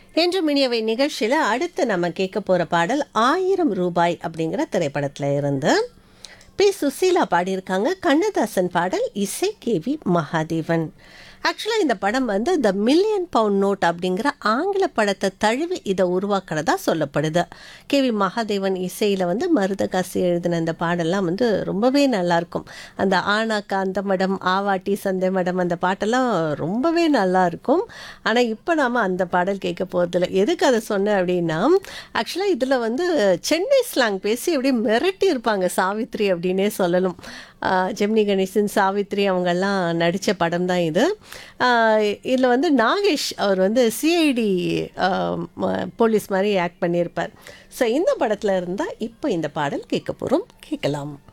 என்று மினியவை நிகழ்ச்சியில் அடுத்து நம்ம கேட்க போகிற பாடல் ஆயிரம் ரூபாய் அப்படிங்கிற திரைப்படத்தில் இருந்து பி சுசீலா பாடியிருக்காங்க கண்ணதாசன் பாடல் இசை கேவி மகாதேவன் ஆக்சுவலாக இந்த படம் வந்து த மில்லியன் பவுண்ட் நோட் அப்படிங்கிற ஆங்கில படத்தை தழுவி இதை உருவாக்குறதா சொல்லப்படுது கேவி மகாதேவன் இசையில் வந்து மருதகாசி எழுதின இந்த பாடெல்லாம் வந்து ரொம்பவே நல்லாயிருக்கும் அந்த ஆனாக்கா அந்த மடம் ஆவாட்டி சந்தை மடம் அந்த பாட்டெல்லாம் ரொம்பவே நல்லா இருக்கும் ஆனால் இப்போ நாம் அந்த பாடல் கேட்க போகிறதில்ல எதுக்கு அதை சொன்னேன் அப்படின்னா ஆக்சுவலாக இதில் வந்து சென்னை ஸ்லாங் பேசி அப்படியே மிரட்டி இருப்பாங்க சாவித்ரி அப்படின்னே சொல்லணும் ஆஹ் ஜெமினி கணேசன் சாவித்ரி அவங்கெல்லாம் நடித்த படம் தான் இது இதில் வந்து நாகேஷ் அவர் வந்து சிஐடி போலீஸ் மாதிரி ஆக்ட் பண்ணியிருப்பார் ஸோ இந்த படத்தில் இருந்தால் இப்போ இந்த பாடல் கேட்க போகிறோம் கேட்கலாம்